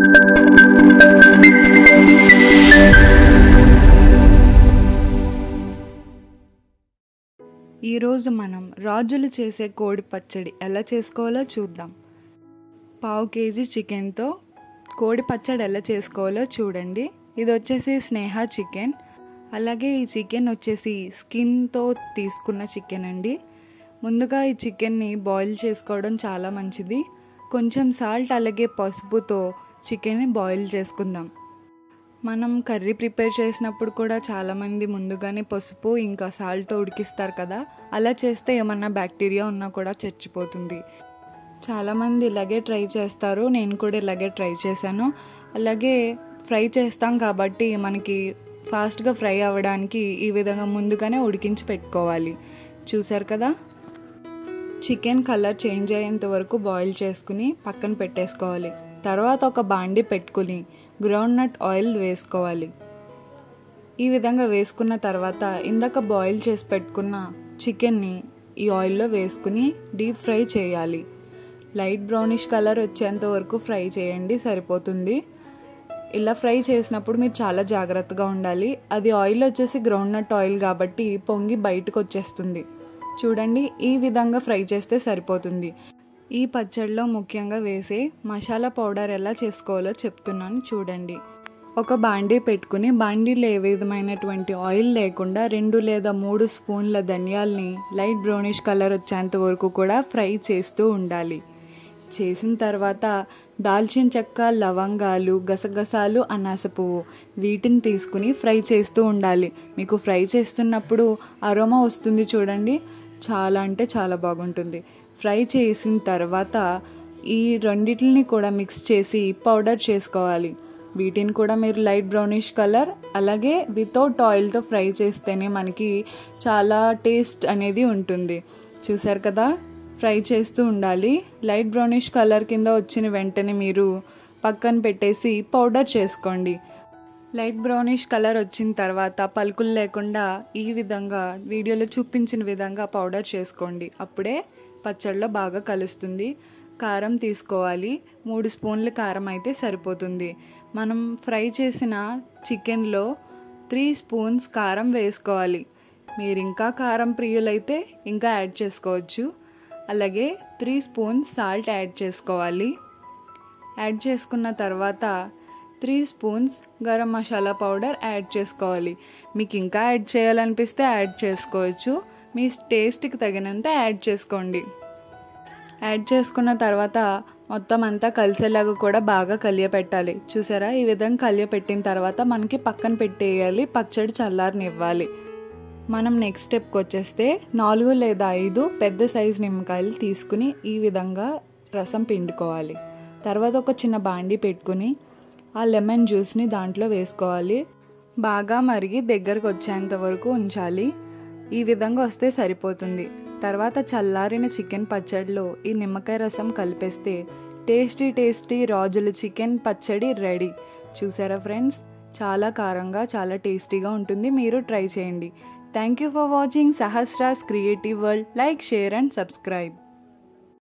ఈరోజు మనం రాజులు చేసే కోడి పచ్చడి ఎలా చేసుకోవాలో చూద్దాం పావు కేజీ చికెన్తో కోడి పచ్చడి ఎలా చేసుకోవాలో చూడండి ఇది వచ్చేసి స్నేహ చికెన్ అలాగే ఈ చికెన్ వచ్చేసి స్కిన్తో తీసుకున్న చికెన్ అండి ముందుగా ఈ చికెన్ని బాయిల్ చేసుకోవడం చాలా మంచిది కొంచెం సాల్ట్ అలాగే పసుపుతో చికెన్ని బాయిల్ చేసుకుందాం మనం కర్రీ ప్రిపేర్ చేసినప్పుడు కూడా చాలామంది ముందుగానే పసుపు ఇంకా సాల్ట్తో ఉడికిస్తారు కదా అలా చేస్తే ఏమన్నా బ్యాక్టీరియా ఉన్నా కూడా చచ్చిపోతుంది చాలామంది ఇలాగే ట్రై చేస్తారు నేను కూడా ఇలాగే ట్రై చేశాను అలాగే ఫ్రై చేస్తాం కాబట్టి మనకి ఫాస్ట్గా ఫ్రై అవ్వడానికి ఈ విధంగా ముందుగానే ఉడికించి పెట్టుకోవాలి చూసారు కదా చికెన్ కలర్ చేంజ్ అయ్యేంత వరకు బాయిల్ చేసుకుని పక్కన పెట్టేసుకోవాలి తర్వాత ఒక బాండి పెట్టుకుని గ్రౌండ్ నట్ ఆయిల్ వేసుకోవాలి ఈ విధంగా వేసుకున్న తర్వాత ఇందాక బాయిల్ చేసి పెట్టుకున్న చికెన్ని ఈ ఆయిల్లో వేసుకుని డీప్ ఫ్రై చేయాలి లైట్ బ్రౌనిష్ కలర్ వచ్చేంత వరకు ఫ్రై చేయండి సరిపోతుంది ఇలా ఫ్రై చేసినప్పుడు మీరు చాలా జాగ్రత్తగా ఉండాలి అది ఆయిల్ వచ్చేసి గ్రౌండ్ నట్ ఆయిల్ కాబట్టి పొంగి బయటకు వచ్చేస్తుంది చూడండి ఈ విధంగా ఫ్రై చేస్తే సరిపోతుంది ఈ పచ్చడిలో ముఖ్యంగా వేసే మసాలా పౌడర్ ఎలా చేసుకోవాలో చెప్తున్నాను చూడండి ఒక బాండీ పెట్టుకుని బాండీలో ఏ విధమైనటువంటి ఆయిల్ లేకుండా రెండు లేదా మూడు స్పూన్ల ధనియాల్ని లైట్ బ్రౌనిష్ కలర్ వచ్చేంత వరకు కూడా ఫ్రై చేస్తూ ఉండాలి చేసిన తర్వాత దాల్చిన చెక్క లవంగాలు గసగసాలు అనాస పువ్వు వీటిని తీసుకుని ఫ్రై చేస్తూ ఉండాలి మీకు ఫ్రై చేస్తున్నప్పుడు అరోమా వస్తుంది చూడండి చాలా అంటే చాలా బాగుంటుంది ఫ్రై చేసిన తర్వాత ఈ రెండిటిని కూడా మిక్స్ చేసి పౌడర్ చేసుకోవాలి వీటిని కూడా మీరు లైట్ బ్రౌనిష్ కలర్ అలాగే వితౌట్ ఆయిల్తో ఫ్రై చేస్తేనే మనకి చాలా టేస్ట్ అనేది ఉంటుంది చూసారు కదా ఫ్రై చేస్తూ ఉండాలి లైట్ బ్రౌనిష్ కలర్ కింద వచ్చిన వెంటనే మీరు పక్కన పెట్టేసి పౌడర్ చేసుకోండి లైట్ బ్రౌనిష్ కలర్ వచ్చిన తర్వాత పలుకులు లేకుండా ఈ విధంగా వీడియోలో చూపించిన విధంగా పౌడర్ చేసుకోండి అప్పుడే పచ్చడిలో బాగా కలుస్తుంది కారం తీసుకోవాలి మూడు స్పూన్ల కారం అయితే సరిపోతుంది మనం ఫ్రై చేసిన చికెన్లో త్రీ స్పూన్స్ కారం వేసుకోవాలి మీరు ఇంకా కారం ప్రియులైతే ఇంకా యాడ్ చేసుకోవచ్చు అలాగే త్రీ స్పూన్స్ సాల్ట్ యాడ్ చేసుకోవాలి యాడ్ చేసుకున్న తర్వాత three spoons garam masala powder add చేసుకోవాలి మీకు ఇంకా యాడ్ చేయాలనిపిస్తే యాడ్ చేసుకోవచ్చు మీ టేస్ట్కి తగినంత యాడ్ చేసుకోండి యాడ్ చేసుకున్న తర్వాత మొత్తం అంతా కలిసేలాగా కూడా బాగా కలియపెట్టాలి చూసారా ఈ విధంగా కలియపెట్టిన తర్వాత మనకి పక్కన పెట్టేయాలి పచ్చడి చల్లారనివ్వాలి మనం నెక్స్ట్ స్టెప్కి వచ్చేస్తే నాలుగు లేదా ఐదు పెద్ద సైజు నిమ్మకాయలు తీసుకుని ఈ విధంగా రసం పిండుకోవాలి తర్వాత ఒక చిన్న బాండి పెట్టుకుని ఆ లెమన్ జ్యూస్ని దాంట్లో వేసుకోవాలి బాగా మరిగి దగ్గరకు వచ్చేంత వరకు ఉంచాలి ఈ విధంగా వస్తే సరిపోతుంది తర్వాత చల్లారిన చికెన్ పచ్చడిలో ఈ నిమ్మకాయ రసం కలిపేస్తే టేస్టీ టేస్టీ రాజుల చికెన్ పచ్చడి రెడీ చూసారా ఫ్రెండ్స్ చాలా కారంగా చాలా టేస్టీగా ఉంటుంది మీరు ట్రై చేయండి thank you for watching Sahasra's creative world like share and subscribe